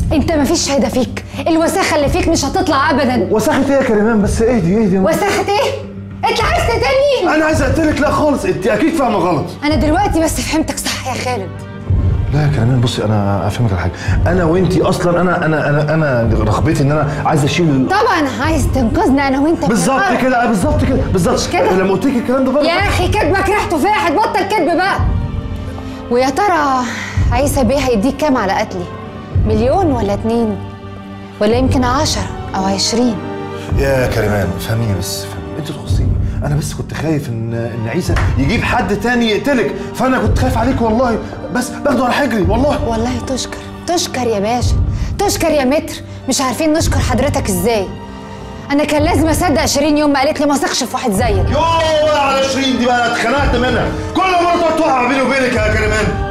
انت مفيش شهاده فيك الوساخه اللي فيك مش هتطلع ابدا وساخة ايه يا كريمان بس اهدي اهدي وساخه ايه انت عايز تقتلني انا عايز اقتلك لا خالص انت اكيد فاهمه غلط انا دلوقتي بس فهمتك صح يا خالد لا يا كريمان بصي انا افهمك على حاجه انا وانتي اصلا انا انا انا انا رغبتي ان انا عايز اشيل طبعا عايز تنقذنا انا وانت من بالظبط الأرض. كده بالظبط كده بالظبط كده؟ لما قلت لك الكلام ده غلط يا اخي كدبك ريحته فاحت بطل كدب بقى ويا ترى عيسى بيه هيديك كام على قتلي مليون ولا اتنين ولا يمكن عشرة او عشرين يا كريمان فهميني بس فهميني انت تخصيني انا بس كنت خايف ان ان عيسى يجيب حد تاني يقتلك فانا كنت خايف عليك والله بس باخده على حجري والله والله تشكر تشكر يا باشا تشكر يا متر مش عارفين نشكر حضرتك ازاي انا كان لازم اصدق شيرين يوم ما قالت لي ما اثقش في واحد زيك يوه بقى على 20 دي بقى انا اتخنقت منها كل مره تقعد توقع بيني وبينك يا كريمان